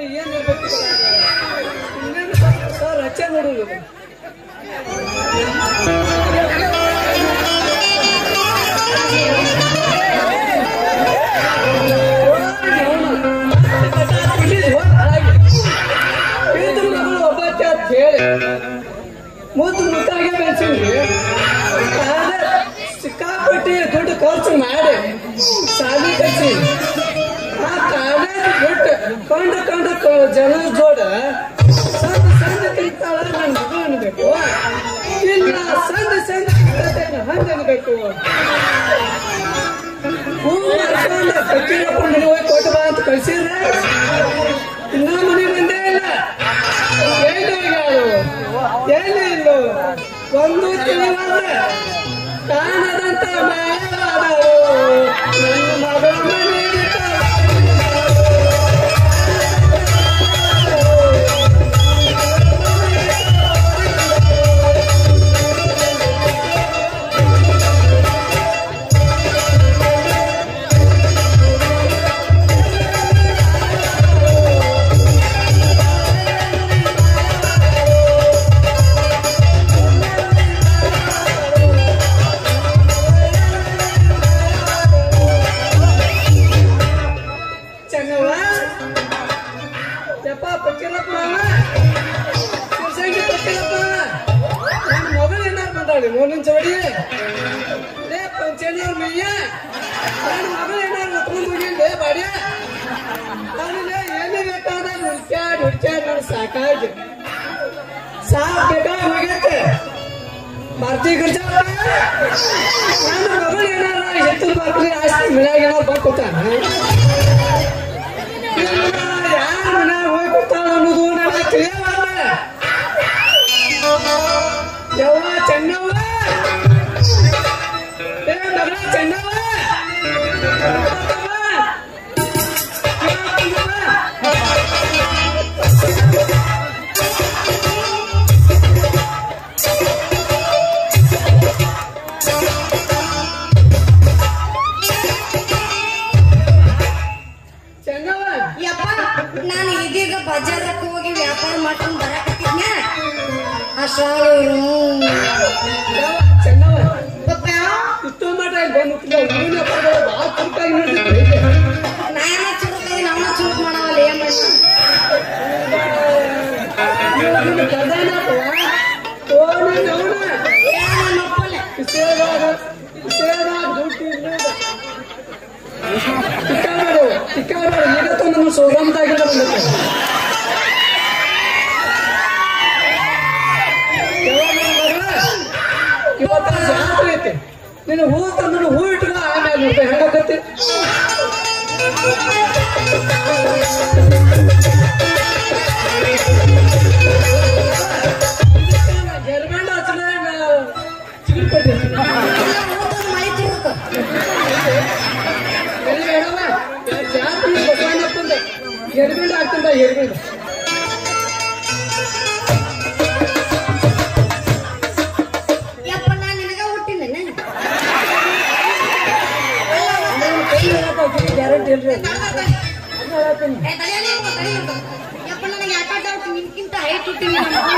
ಏನ್ ಇರ್ಬೇಕು ಇನ್ನೇನು ಸರ್ ಹಚ್ಚ ನೋಡುದು ಒಬ್ಬ ಅಂತ ಹೇಳಿ ಮುದ್ದು ಮುತ್ತಾಗೆ ಬೆಳೆಸಿದ್ರಿ ಆದ್ರೆ ಸಿಕ್ಕಾಪಟ್ಟಿ ದುಡ್ಡು ಖರ್ಚು ಮಾಡಿ ಸಾಲಿ ಕಟ್ಸಿ ಆ ಕಾಲೇಜ್ ಬಿಟ್ಟು ಕಂಡ ಕಂಡ ಕ- ಜನ ಜೋಡ ಸಂದ ಸಂದ ತಿಂತಾಳ ನನ್ನ ಮಗಳು ಅನ್ಬೇಕು ಇಲ್ಲ ಸಂದ ಸಂದ ತಿಂತಾಳೆ ಹಂಗ ಅನ್ಬೇಕು ಹೂ ಮಾಡ್ಕೊಂಡ ಕಟ್ಟಿರಪ್ಪ ಮನೆ ಹೋಗಿ ಕೊಟ್ಟು ಬಾ ಅಂತ ಕಳ್ಸಿದ್ರೆ ಇನ್ನ ಮನೆ ಬಂದೇ ಇಲ್ಲ ಎಲ್ಲಿ ಹೋಗ್ಯಾಳು ಎಲ್ಲಿ ಇಲ್ಲೋ ಒಂದು ತಿಳಿವಾದ್ರೆ ಕಾಣದಂತ ಮಾಯವಾದಳು ನನ್ನ ಮಗಳ ಮನೆ ಚೆನ್ನವ್ವ ಯಪ್ಪ ಪಕ್ಕಿರಪ್ಪ ಶಿವಸಂಗಿ ಪಕ್ಕಿರಪ್ಪ ನನ್ನ ಮಗಳು ಏನಾರು ಬಂದಾಳಿ ನೋಡಿನ ಜೋಡಿ ಲೇ ಪಂಚಣಿಯವ್ರ ಮಯ್ಯ ನನ್ನ ಮಗಳು ಏನಾರು ಹೊತ್ಕೊಂಡು ಹೋಗಿಲ್ಲೆ ಬಾಡ್ಯ ನಾನಿಲ್ಲ ಏನು ಬೇಕಾದ ಹುಡ್ಕ್ಯಾಡ್ ಹುಡ್ಕ್ಯಾಡ್ ನಾನು ಸಾಕಾಗಿ ಸಾಕ್ ಬೇಕಾಗಿ ಹೋಗೈತೆ ಭಾರತಿ ಗುರ್ಜಪ್ಪ ನನ್ನ ಮಗಳು ಏನಾರ ಎತ್ತದ ಬಾಕ್ರಿ ಆಸ್ತಿ ಮನ್ಯಾಗ ಏನಾರು ಬರ್ಕೊತಾನ ಯಾರ ಮನ್ಯಾಗ ಹೋಗಿ ಕೂತಾಳ ಅನ್ನೋದು ನನಗೆ ತಿಳಿಯವಾದ ಯವ್ವ ಚೆನ್ನವ್ವ ಏ ಮಗಳ ಚೆನ್ನವ್ವ ಚೆನ್ನವ್ವ ಯಪ್ಪ ನಾನು ಇದೀಗ ಬಜಾರಕ್ಕೆ ಹೋಗಿ ವ್ಯಾಪಾರ ಮಾಡ್ಕೊಂಡು ಬರಕತ್ತಿದ್ನ ಅಷ್ಟ್ರಾಳು ಯವ್ವ ಚೆನ್ನವ್ವ ಪಪ್ಪ ಇಷ್ಟು ಮಟ ಬಂದು ಊರಿನ ಪರಗಳು ಭಾಳ ಚುರುಕಾಗಿ ನೋಡ್ತಿದ್ದೆ ನಾನ ಚುರುಕಾಗಿ ನಮ್ಮ ಚುರುಕ್ ಮಾಡವಲ್ಲ ಏನ್ ಮಾಡಿ ನಮ್ಮಪ್ಪಲ್ಲ ಇವತ್ತ ಜಾತ್ರೆ ಐತೆ ನೀನು ಹೂ ತಂದು ಹೂ ಇಟ್ಕೊ ಆಮೇಲೆ ನೋಡ್ತೆ ಹೆಂಗಾಗತ್ತೆ ಜರ್ಮಂಡ ಹಚ್ಚಲ ಚಿಗುರ್ಪಟ್ಟೆ ಮೈ ಚುರುಕು ಎಲ್ಲಿ ಹೇಳವ ಜಾಸ್ತಿ ಬಸವಣ್ಣಪ್ಪಂದ ಎರ್ಗಂಡ ಆಗ್ತಂದ ಎರ್ಗಂಡ ಯಪ್ಪ ನಾನು ನಿನಗ ಹುಟ್ಟಿನ ಗ್ಯಾರಂಟಿ ಇಲ್ರಿ ಯಪ್ಪ ನನಗೆ ಯಾಕ ಡೌಟ್ ನಿನ್ಕಿಂತ ಹೈಟ್ ಹುಟ್ಟಿನಿ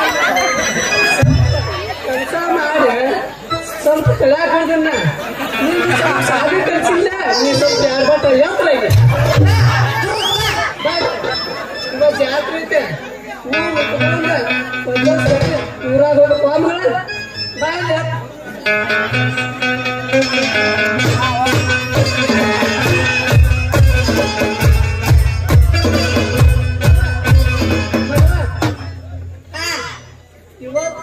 ಕೆಲಸ ಮಾಡಿ ಸ್ವಲ್ಪ ಕಲ್ಯಾಕ ಹೋದನ್ನ ನೀನು ಸ್ವಲ್ಪ ಸಾಧಿ ಕಲ್ಸಿಲ್ಲ ನೀ ಸ್ವಲ್ಪ ಯಾರು ಬಟ್ಟ ಯಂತ್ರ ಇದೆ ಇವಾಗ ಜಾತ್ರೆ ಐತೆ ಹೂ ಮುಟ್ಕೊಂಡ ಒಂದೊಂದ್ ಸರಿ ಊರಾಗ ಹೋದ ಪಾಮ್ಗಳ ಬಾಯ್ಲಿ ಇವತ್ತ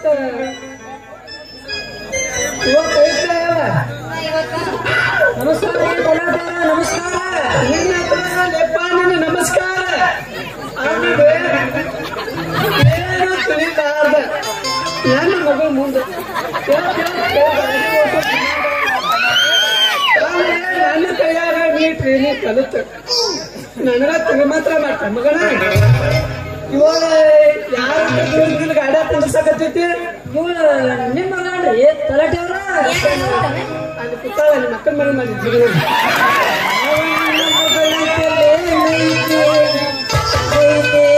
ಇವತ್ತ ಐತೆ ಅಲ್ಲ ನಮಸ್ಕಾರ ಕಲಾಕಾರ ನಮಸ್ಕಾರ ನಿನ್ನ ಹತ್ರ ಲೆಪ್ಪ ನಿನ್ನ ನಮಸ್ಕಾರ ಆಮೇಲೆ ಏನು ತಿಳಿಲಾರ್ದ ನನ್ನ ಮಗಳು ಮುಂದೆ ಆಮೇಲೆ ನನ್ನ ಕೈಯಾಗ ನೀ ಟ್ರೈನಿಂಗ್ ಕಲಿತ ನನಗ ತಿಳಿ ಮಾತ್ರ ಮಾಡ್ತ ಮಗನ ಇವಾಗ ಯಾರ ಗಾಡಿ ಕುಂದ್ರಸಕತ್ತೈತಿ ನಿಮ್ಮ ಮಗನ್ರಿ ತಲಾಟೆ ಅವ್ರ ಅಲ್ಲಿ ಕೂತಾಳ ನಿಮ್ಮ ಅಕ್ಕನ ಮನೆ ಮಾಡಿದ್ರು ಐತೆ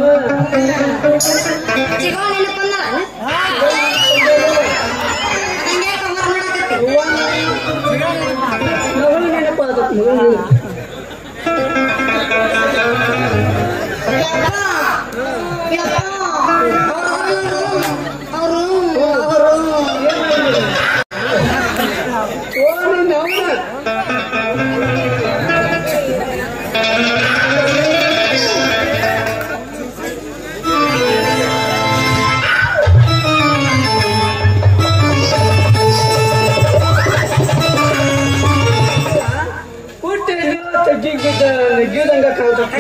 ಸಿಗೋ ನೆನಪಂದ ಹಂಗೆ ಕವರ್ ಮಾಡಕತ್ತಿ ಮಗಳು ನೆನಪು ಆದತ್ ಮಗಳು ಅವರು ಅವರು ಓ ನೀನ್ ಅವನ ಪುಟ್ಟ ತಗ್ಗಿಗೆ ಬಿದ್ದ ನೆಗ್ಗಿದಂಗ ಕಾಣ್ತದೆ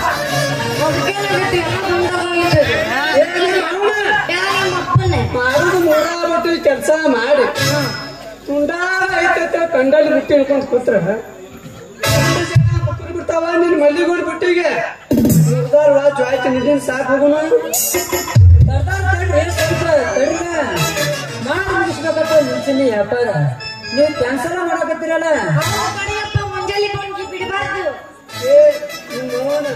ಮಾಡುದು ಮೂಡಾಬಿಟ್ಟು ಕೆಲಸ ಮಾಡಿ ತುಂಡಾಗ ಐತೈತೆ ಕಂಡಲ್ಲಿ ಬಿಟ್ಟು ಹಿಡ್ಕೊಂಡ್ ಕೂತ್ರ ಮಕ್ಕಳು ಬಿಡ್ತಾವ ನಿನ್ ಮಲ್ಲಿಗೋಡ್ ಬಿಟ್ಟಿಗೆ ನಿರ್ಧಾರ ವಾಚ್ ಆಯ್ತು ನಿಜನ್ ಸಾಕು ಹೋಗುನು ಸರ್ದಾರ್ ತಡ್ರಿ ಸ್ವಲ್ಪ ತಡ್ರಿ ಮಾಡಿ ಮುಗಿಸ್ಬೇಕಪ್ಪ ನಿಲ್ಸಿನಿ ವ್ಯಾಪಾರ ನೀವು ಕ್ಯಾನ್ಸಲ್ ಮಾಡಕತ್ತೀರಲ್ಲ ಮುಂಜಾನೆ ಕೊಂಡ್ಗಿ ಬಿಡಬಾರ್ದು ಏ ನಿನ್ ನೋಡು.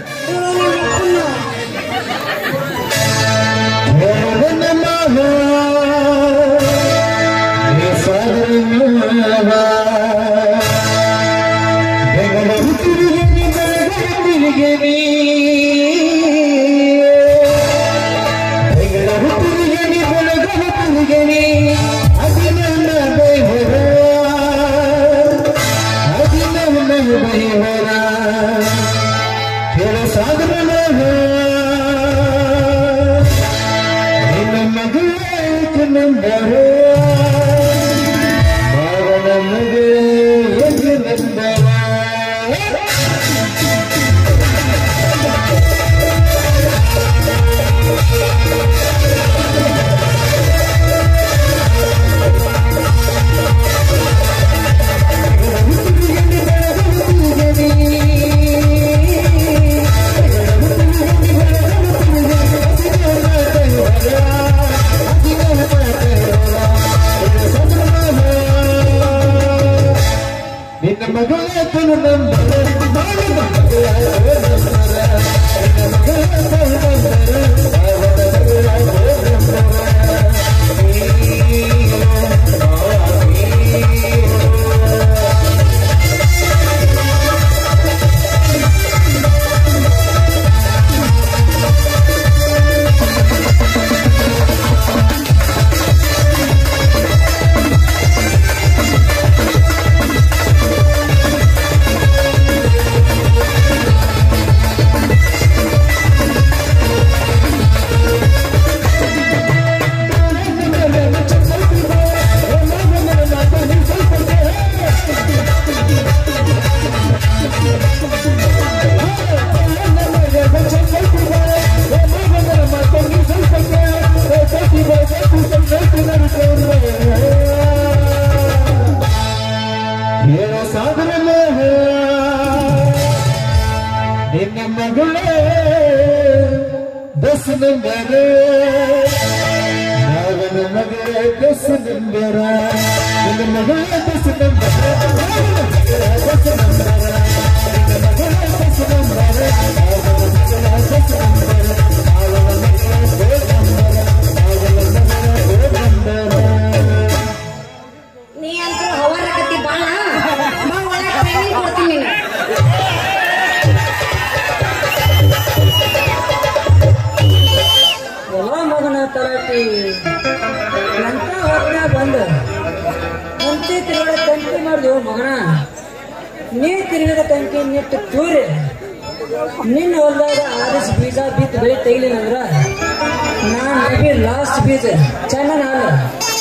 ನಿನ್ನ ಮಗಳಾಯ್ತು ನಂಬರು ಮಾವನ ಮಗಳು ನಂಬರ ನಿನ್ನ ಮಗಳಾಯ್ತು ನಂಬರ ಮಾವನ ಮಗಳಾಯ್ತು ನಂಬರ ನಿನ್ನ ಮಗಳಾಯ್ತು ನಂಬರ ಮಾವನ ಮಗಳಾಯ್ತು ನಂಬರ ನಿನ್ನ ಮಗಳೇ ದಸ್ ನಂಬರ ನಾಗನ ಮಗಳೇ ದಸ್ ನಂಬರ ನಿನ್ನ ಮಗಳೇ ದಸ್ ನಂಬರ ದಸ್ ನಂಬರ ನಿನ್ನ ಮಗಳೇ ದಸ್ ನಂಬರ ನಾಗನ ಮಗಳೇ ದಸ್ ನಂಬರ ನಾಗನ ಮಗಳೇ ದಸ್ ನಂಬರ ನಾಗನ ಮಗಳೇ ದಸ್ ನಂಬರ ನೀ ಅಂತ ಹವರಾಕತ್ತಿ ಬಾಳ ಬಾ ಒಳಗೆ ಟ್ರೈನಿಂಗ್ ಕೊಡ್ತೀನಿ ನೀನು ಎಲ್ಲ ಮಗನ ತಲಾಟಿ ಎಂತ ಹೊತ್ನ್ಯಾಗ ಬಂದ ಕಂತಿ ತಿರುಗದ ಕಂತಿ ಮಾಡಿದೆವು ಮಗನ ನೀ ತಿರುಗದ ಕಂತಿ ನಿಟ್ಟು ತೂರಿ ನಿನ್ನ ಹೊಲ್ದಾಗ ಆರಿಸ್ ಬೀಜ ಬಿತ್ತು ಬೆಳೆ ತೆಗಿಲಿನಂದ್ರ ನಾನ್ ನಗಿ ಲಾಸ್ಟ್ ಬೀಜ ಚೆನ್ನ ನಾಲ್